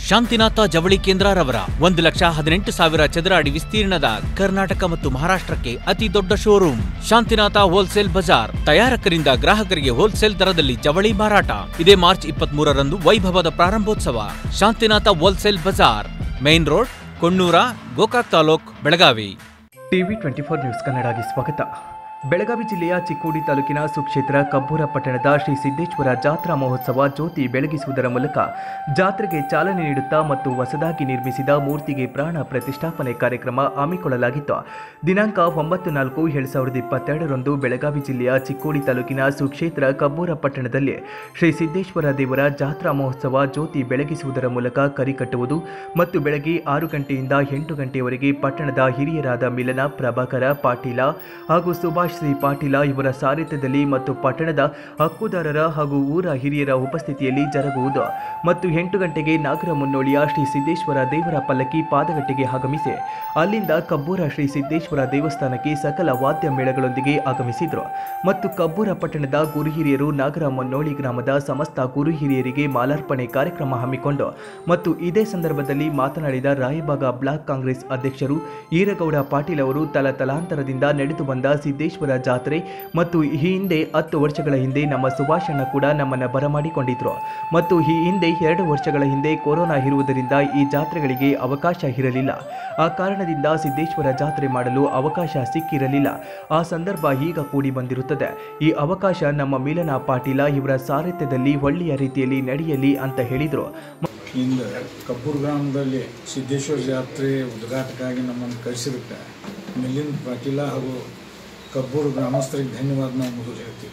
ಶಾಂತಿನಾಥ ಜವಳಿ ಕೇಂದ್ರರವರ ಒಂದು ಲಕ್ಷ ಹದಿನೆಂಟು ಸಾವಿರ ಚದರ ಅಡಿ ವಿಸ್ತೀರ್ಣದ ಕರ್ನಾಟಕ ಮತ್ತು ಮಹಾರಾಷ್ಟ್ರಕ್ಕೆ ಅತಿ ದೊಡ್ಡ ಶೋರೂಮ್ ಶಾಂತಿನಾಥ ಹೋಲ್ಸೇಲ್ ಬಜಾರ್ ತಯಾರಕರಿಂದ ಗ್ರಾಹಕರಿಗೆ ಹೋಲ್ಸೇಲ್ ದರದಲ್ಲಿ ಜವಳಿ ಮಾರಾಟ ಇದೇ ಮಾರ್ಚ್ ಇಪ್ಪತ್ಮೂರರಂದು ವೈಭವದ ಪ್ರಾರಂಭೋತ್ಸವ ಶಾಂತಿನಾಥ ಹೋಲ್ಸೇಲ್ ಬಜಾರ್ main road Konnur Gokak taluk Belagavi TV twenty four news ಕನ್ನಡಗೆ ಸ್ವಾಗತ ಬೆಳಗಾವಿ ಜಿಲ್ಲೆಯ ಚಿಕ್ಕೋಡಿ ತಾಲೂಕಿನ ಸುಕ್ಷೇತ್ರ ಕಬ್ಬೂರ ಪಟ್ಟಣದ ಶ್ರೀ ಸಿದ್ದೇಶ್ವರ ಜಾತ್ರಾ ಮಹೋತ್ಸವ ಜ್ಯೋತಿ ಬೆಳಗಿಸುವುದರ ಮೂಲಕ ಜಾತ್ರೆಗೆ ಚಾಲನೆ ನೀಡುತ್ತಾ ಮತ್ತು ಹೊಸದಾಗಿ ನಿರ್ಮಿಸಿದ ಮೂರ್ತಿಗೆ ಪ್ರಾಣ ಪ್ರತಿಷ್ಠಾಪನೆ ಕಾರ್ಯಕ್ರಮ ಹಮ್ಮಿಕೊಳ್ಳಲಾಗಿತ್ತು ದಿನಾಂಕ ಒಂಬತ್ತು ನಾಲ್ಕು ಎರಡು ಸಾವಿರದ ಇಪ್ಪತ್ತೆರಡರಂದು ಬೆಳಗಾವಿ ಜಿಲ್ಲೆಯ ಚಿಕ್ಕೋಡಿ ತಾಲೂಕಿನ ಸುಕ್ಷೇತ್ರ ಕಬ್ಬೂರ ಪಟ್ಟಣದಲ್ಲಿ ಶ್ರೀ ಸಿದ್ದೇಶ್ವರ ದೇವರ ಜಾತ್ರಾ ಮಹೋತ್ಸವ ಜ್ಯೋತಿ ಬೆಳಗಿಸುವುದರ ಮೂಲಕ ಕರಿಕಟ್ಟುವುದು ಮತ್ತು ಬೆಳಗ್ಗೆ ಆರು ಗಂಟೆಯಿಂದ ಎಂಟು ಗಂಟೆಯವರೆಗೆ ಪಟ್ಟಣದ ಹಿರಿಯರಾದ ಮಿಲನ ಪ್ರಭಾಕರ ಪಾಟೀಲ ಹಾಗೂ ಸುಭಾಷ್ ಸಿ ಪಾಟೀಲ ಇವರ ಸಾರಥ್ಯದಲ್ಲಿ ಮತ್ತು ಪಟ್ಟಣದ ಹಕ್ಕುದಾರರ ಹಾಗೂ ಊರ ಹಿರಿಯರ ಉಪಸ್ಥಿತಿಯಲ್ಲಿ ಜರುಗುವುದು ಮತ್ತು ಎಂಟು ಗಂಟೆಗೆ ನಾಗರ ಮುನ್ನೋಳಿಯ ಶ್ರೀ ಸಿದ್ದೇಶ್ವರ ದೇವರ ಪಲ್ಲಕ್ಕಿ ಪಾದಗಟ್ಟೆಗೆ ಆಗಮಿಸಿ ಅಲ್ಲಿಂದ ಕಬ್ಬೂರ ಶ್ರೀ ಸಿದ್ದೇಶ್ವರ ದೇವಸ್ಥಾನಕ್ಕೆ ಸಕಲ ವಾದ್ಯ ಮೇಳಗಳೊಂದಿಗೆ ಆಗಮಿಸಿದರು ಮತ್ತು ಕಬ್ಬೂರ ಪಟ್ಟಣದ ಗುರು ಹಿರಿಯರು ನಾಗರ ಮುನ್ನೋಳಿ ಗ್ರಾಮದ ಸಮಸ್ತ ಗುರು ಹಿರಿಯರಿಗೆ ಮಾಲಾರ್ಪಣೆ ಕಾರ್ಯಕ್ರಮ ಹಮ್ಮಿಕೊಂಡು ಮತ್ತು ಇದೇ ಸಂದರ್ಭದಲ್ಲಿ ಮಾತನಾಡಿದ ರಾಯಬಾಗ ಬ್ಲಾಕ್ ಕಾಂಗ್ರೆಸ್ ಅಧ್ಯಕ್ಷರು ಈರಗೌಡ ಪಾಟೀಲ್ ಅವರು ತಲತಲಾಂತರದಿಂದ ನಡೆದು ಬಂದ ಸಿದ್ದೇಶ್ವರ ಜಾತ್ರೆ ಮತ್ತು ಈ ಹಿಂದೆ ಹತ್ತು ವರ್ಷಗಳ ಹಿಂದೆ ನಮ್ಮ ಸುಭಾಷಣ್ಣ ಕೂಡ ನಮ್ಮನ್ನ ಬರಮಾಡಿಕೊಂಡಿದ್ರು ಮತ್ತು ಈ ಹಿಂದೆ ಎರಡು ವರ್ಷಗಳ ಹಿಂದೆ ಕೊರೋನಾ ಇರುವುದರಿಂದ ಈ ಜಾತ್ರೆಗಳಿಗೆ ಅವಕಾಶ ಇರಲಿಲ್ಲ ಆ ಕಾರಣದಿಂದ ಸಿದ್ದೇಶ್ವರ ಜಾತ್ರೆ ಮಾಡಲು ಅವಕಾಶ ಸಿಕ್ಕಿರಲಿಲ್ಲ ಆ ಸಂದರ್ಭ ಈಗ ಕೂಡಿ ಬಂದಿರುತ್ತದೆ ಈ ಅವಕಾಶ ನಮ್ಮ ಮಿಲನ ಪಾಟೀಲ ಇವರ ಸಾರಥ್ಯದಲ್ಲಿ ಒಳ್ಳೆಯ ರೀತಿಯಲ್ಲಿ ನಡೆಯಲಿ ಅಂತ ಹೇಳಿದರು ಇಂದ ಕಬ್ಬೂರು ಗ್ರಾಮದಲ್ಲಿ ಸಿದ್ದೇಶ್ವರ ಜಾತ್ರೆ ಉದ್ಘಾಟಕ್ಕಾಗಿ ನಮ್ಮನ್ನು ಕರೆಸಿದಕ್ಕೆ ಮಿಲಿಂದ್ ಪಾಟೀಲ ಹಾಗೂ ಕಬ್ಬೂರು ಗ್ರಾಮಸ್ಥರಿಗೆ ಧನ್ಯವಾದ ನಾವು ಮೊದಲು ಹೇಳ್ತೀವಿ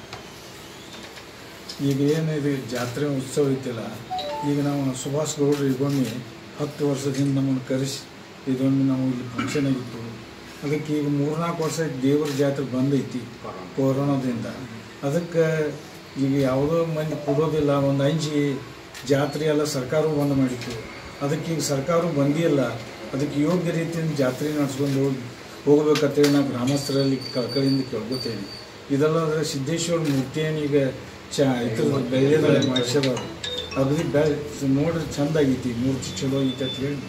ಈಗ ಏನಿದೆ ಜಾತ್ರೆ ಉತ್ಸವ ಐತಿಲ್ಲ ಈಗ ನಾವು ಸುಭಾಷ್ ಗೌಡ್ರು ಈಗೊಮ್ಮೆ ಹತ್ತು ವರ್ಷದಿಂದ ನಮ್ಮನ್ನು ಕರೆಸಿ ಇದೊಮ್ಮೆ ನಾವು ಇಲ್ಲಿ ಫಂಕ್ಷನ್ ಆಗಿತ್ತು ಅದಕ್ಕೆ ಈಗ ಮೂರ್ನಾಲ್ಕು ವರ್ಷ ದೇವರ ಜಾತ್ರೆ ಬಂದೈತಿ ಕೊರೋನಾದಿಂದ ಅದಕ್ಕೆ ಈಗ ಯಾವುದೋ ಮಂದಿ ಕೊಡೋದಿಲ್ಲ ಒಂದು ಅಂಜಿ ಜಾತ್ರೆ ಎಲ್ಲ ಸರ್ಕಾರವು ಬಂದ್ ಮಾಡಿತ್ತು ಅದಕ್ಕೆ ಈಗ ಸರ್ಕಾರವು ಬಂದಿಲ್ಲ ಅದಕ್ಕೆ ಯೋಗ್ಯ ರೀತಿಯಿಂದ ಜಾತ್ರೆ ನಡೆಸ್ಕೊಂಡು ಹೋಗಿ ಹೋಗ್ಬೇಕಂತೇಳಿ ನಾವು ಗ್ರಾಮಸ್ಥರಲ್ಲಿ ಕಳಕಳಿಯಿಂದ ಕೇಳ್ಕೊತೇನೆ ಇದಲ್ಲದ್ರೆ ಸಿದ್ದೇಶ್ವರ ಮೂರ್ತಿಯನ್ನು ಈಗ ಚ ಇದ್ರ ಬೆಳ್ಳಿದಾಗ ಮಾಡಿಸ್ಯದವ್ರು ಅಗದಿ ಬೆ ನೋಡ್ರಿ ಚಂದ ಆಗೈತಿ ಮೂರ್ತಿ ಚಲೋ ಐತೆ ಅಂತ ಹೇಳಿ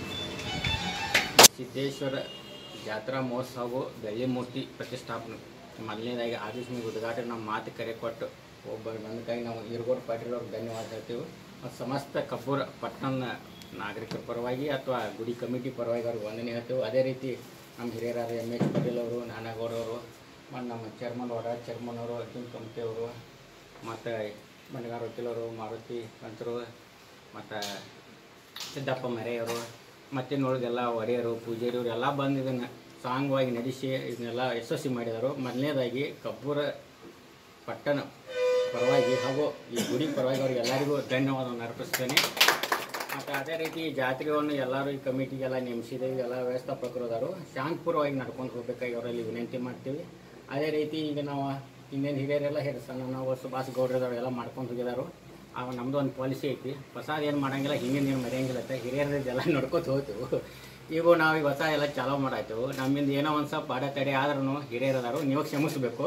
ಸಿದ್ದೇಶ್ವರ ಜಾತ್ರಾ ಮಹೋತ್ಸವ ಬೆಳ್ಳಿ ಮೂರ್ತಿ ಪ್ರತಿಷ್ಠಾಪನೆ ಮೊದಲನೇದಾಗಿ ಆದೇಶ ಉದ್ಘಾಟನೆ ನಮ್ಮ ಮಾತು ಕರೆ ಕೊಟ್ಟು ಒಬ್ಬರು ಬಂದಕ್ಕಾಗಿ ನಾವು ಈರ್ಗೋಡ್ ಪಾಟೀಲ್ ಅವ್ರಿಗೆ ಧನ್ಯವಾದ ಹೇಳ್ತೀವಿ ಮತ್ತು ಸಮಸ್ತ ಕಬ್ಬೂರ ಪಟ್ಟಣದ ನಾಗರಿಕರ ಪರವಾಗಿ ಅಥವಾ ಗುಡಿ ಕಮಿಟಿ ಪರವಾಗಿ ಅವ್ರಿಗೆ ವಂದನೆ ಹೇಳ್ತೀವಿ ಅದೇ ರೀತಿ ನಮ್ಮ ಹಿರಿಯರಾದ ಎಮ್ ಎಚ್ ಪಾಟೀಲ್ ಅವರು ನಾನಾಗೌಡವರು ಮತ್ತು ನಮ್ಮ ಚೇರ್ಮನ್ ಅವರ ಚೇರ್ಮನ್ ಅವರು ಅರ್ಜುನ್ ಕಮಿಟಿ ಅವರು ಮತ್ತು ಬಂಡಗಾರ ವಕೀಲರು ಮಾರುತಿ ಪಂಚರು ಮತ್ತು ಸಿದ್ದಪ್ಪ ಮರೆಯವರು ಮತ್ತಿನ್ನುಳಿದೆಲ್ಲ ಒಡೆಯರು ಪೂಜಾರಿಯವರು ಎಲ್ಲ ಬಂದು ಇದನ್ನು ಸಾಂಗವಾಗಿ ನಡೆಸಿ ಇದನ್ನೆಲ್ಲ ಯಶಸ್ವಿ ಮಾಡಿದರು ಮೊದಲನೇದಾಗಿ ಕಬ್ಬೂರ ಪಟ್ಟಣ ಪರವಾಗಿ ಹಾಗೂ ಈ ಗುಡಿ ಪರವಾಗಿ ಅವ್ರಿಗೆ ಎಲ್ಲರಿಗೂ ಧನ್ಯವಾದವನ್ನು ಅರ್ಪಿಸ್ತೇನೆ ಮತ್ತು ಅದೇ ರೀತಿ ಈ ಜಾತ್ರೆಯನ್ನು ಎಲ್ಲರೂ ಈ ಕಮಿಟಿಗೆಲ್ಲ ನೇಮಿಸಿದ್ದೇವೆ ಎಲ್ಲ ವ್ಯವಸ್ಥಾಪಕರು ಅದಾರು ಶಾಂತಪೂರ್ವವಾಗಿ ನಡ್ಕೊಂಡು ಹೋಗ್ಬೇಕಾಗಿ ಅವರಲ್ಲಿ ವಿನಂತಿ ಮಾಡ್ತೀವಿ ಅದೇ ರೀತಿ ಈಗ ನಾವು ಇನ್ನೇನು ಹಿರಿಯರೆಲ್ಲ ಹಿರಿಸಣ್ಣ ನಾವು ಸುಭಾಷ್ ಗೌಡ್ರದವ್ರು ಎಲ್ಲ ಮಾಡ್ಕೊಂಡು ಹೋಗಿದಾರು ಅವ ನಮ್ಮದು ಒಂದು ಪಾಲಿಸಿ ಐತಿ ಹೊಸದು ಏನು ಮಾಡಂಗಿಲ್ಲ ಹಿಂಗಿನ ಏನು ಮರೆಯಂಗಿಲ್ಲ ಅಂತ ಹಿರಿಯರದೆಲ್ಲ ನಡ್ಕೊತ ಹೋಗ್ತೀವಿ ಈಗ ನಾವು ಈಗ ಹೊಸ ಎಲ್ಲ ಚಾಲೂ ಮಾಡಾಯ್ತು ನಮ್ಮಿಂದ ಏನೋ ಒಂದು ಸ್ವಲ್ಪ ಅಡೆತಡೆ ಆದ್ರೂ ಹಿರಿಯರದಾರು ನೀವು ಕ್ಷಮಿಸಬೇಕು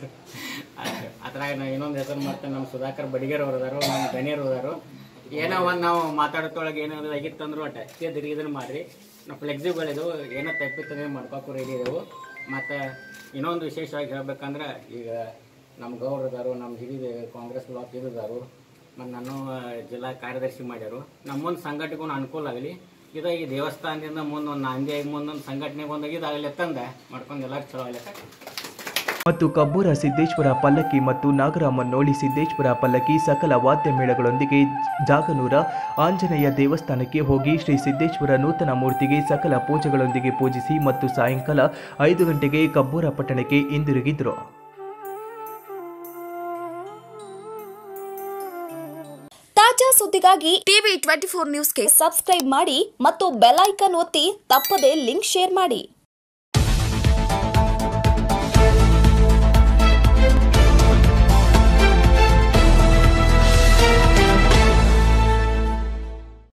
ಅದ್ರಾಗ ನಾವು ಇನ್ನೊಂದು ಹೆಸರು ಮಾಡ್ತೇನೆ ನಮ್ಮ ಸುಧಾಕರ್ ಬಡಿಗೇರ್ ಅವ್ರು ಅದಾರು ನಮ್ಮ ಗಣ್ಯರು ಅದಾರು ಏನೋ ಒಂದು ನಾವು ಮಾತಾಡೋದ್ರೊಳಗೆ ಏನೋ ಆಗಿತ್ತಂದ್ರು ಅಟ್ಟ ತಿದ್ರಿ ಇದನ್ನು ಮಾಡಿರಿ ನಾವು ಫ್ಲೆಕ್ಸಿಬಲ್ ಇದು ಏನೋ ತಪ್ಪಿತ್ತಂದ್ರೆ ಮಾಡ್ಕೋಕು ರೆಡಿ ಇದ್ದೆವು ಮತ್ತು ಇನ್ನೊಂದು ವಿಶೇಷವಾಗಿ ಹೇಳ್ಬೇಕಂದ್ರೆ ಈಗ ನಮ್ಮ ಗೌರದಾರು ನಮ್ಮ ಹಿರಿಯ ಕಾಂಗ್ರೆಸ್ ಬ್ಲಾಕ್ ಇದಾರು ಮತ್ತು ನಾನು ಜಿಲ್ಲಾ ಕಾರ್ಯದರ್ಶಿ ಮಾಡ್ಯಾರು ನಮ್ಮೊಂದು ಸಂಘಟನೆಗೂ ಅನುಕೂಲ ಆಗಲಿ ಇದು ಈ ದೇವಸ್ಥಾನದಿಂದ ಮುಂದೊಂದು ನಾಂದಿಯಾಗಿ ಮುಂದೊಂದು ಸಂಘಟನೆಗೆ ಒಂದು ಇದಾಗಲಿ ತಂದೆ ಮಾಡ್ಕೊಂಡು ಎಲ್ಲರೂ ಚಲೋ ಆಗ್ಲಕ್ಕ ಮತ್ತು ಕಬ್ಬೂರ ಸಿದ್ದೇಶ್ವರ ಪಲ್ಲಕ್ಕಿ ಮತ್ತು ನಾಗರಾಮನ್ನೋಳಿ ಸಿದ್ದೇಶ್ವರ ಪಲ್ಲಕ್ಕಿ ಸಕಲ ವಾದ್ಯ ಮೇಳಗಳೊಂದಿಗೆ ಜಾಗನೂರ ಆಂಜನೇಯ ದೇವಸ್ಥಾನಕ್ಕೆ ಹೋಗಿ ಶ್ರೀ ಸಿದ್ದೇಶ್ವರ ನೂತನ ಮೂರ್ತಿಗೆ ಸಕಲ ಪೂಜೆಗಳೊಂದಿಗೆ ಪೂಜಿಸಿ ಮತ್ತು ಸಾಯಂಕಾಲ ಐದು ಗಂಟೆಗೆ ಕಬ್ಬೂರ ಪಟ್ಟಣಕ್ಕೆ ಹಿಂದಿರುಗಿದ್ರು ತಾಜಾ ಸುದ್ದಿಗಾಗಿ ಟಿವಿ ಟ್ವೆಂಟಿ ಫೋರ್ ನ್ಯೂಸ್ಗೆ ಸಬ್ಸ್ಕ್ರೈಬ್ ಮಾಡಿ ಮತ್ತು ಬೆಲ್ ಐಕಾನ್ ಒತ್ತಿ ತಪ್ಪದೇ ಲಿಂಕ್ ಶೇರ್ ಮಾಡಿ